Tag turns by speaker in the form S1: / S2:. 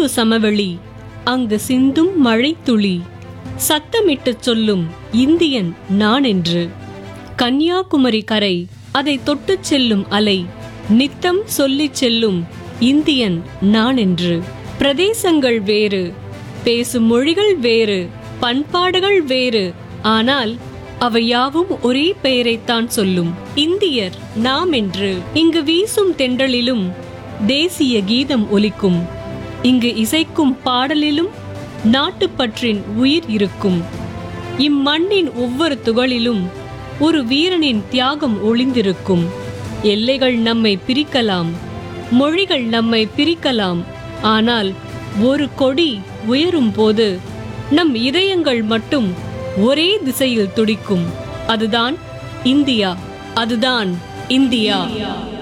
S1: சிந்து சமவெளி அங்கு சிந்தும் மழை துளி சத்தமிட்டுச் சொல்லும் இந்தியன் நான் என்று கன்னியாகுமரி கரை அதை தொட்டுச் செல்லும் அலை நித்தம் சொல்லிச் செல்லும் இந்தியன் நான் என்று பிரதேசங்கள் வேறு பேசும் மொழிகள் வேறு பண்பாடுகள் வேறு ஆனால் அவை யாவும் ஒரே பெயரைத்தான் சொல்லும் இந்தியர் நாம் என்று இங்கு வீசும் தென்றலிலும் தேசிய கீதம் ஒலிக்கும் இங்கு இசைக்கும் பாடலிலும் நாட்டுப்பற்றின் உயிர் இருக்கும் இம்மண்ணின் ஒவ்வொரு துகளிலும் ஒரு வீரனின் தியாகம் ஒளிந்திருக்கும் எல்லைகள் நம்மை பிரிக்கலாம் மொழிகள் நம்மை பிரிக்கலாம் ஆனால் ஒரு கொடி உயரும் போது நம் இதயங்கள் மட்டும் ஒரே திசையில் துடிக்கும் அதுதான் இந்தியா அதுதான் இந்தியா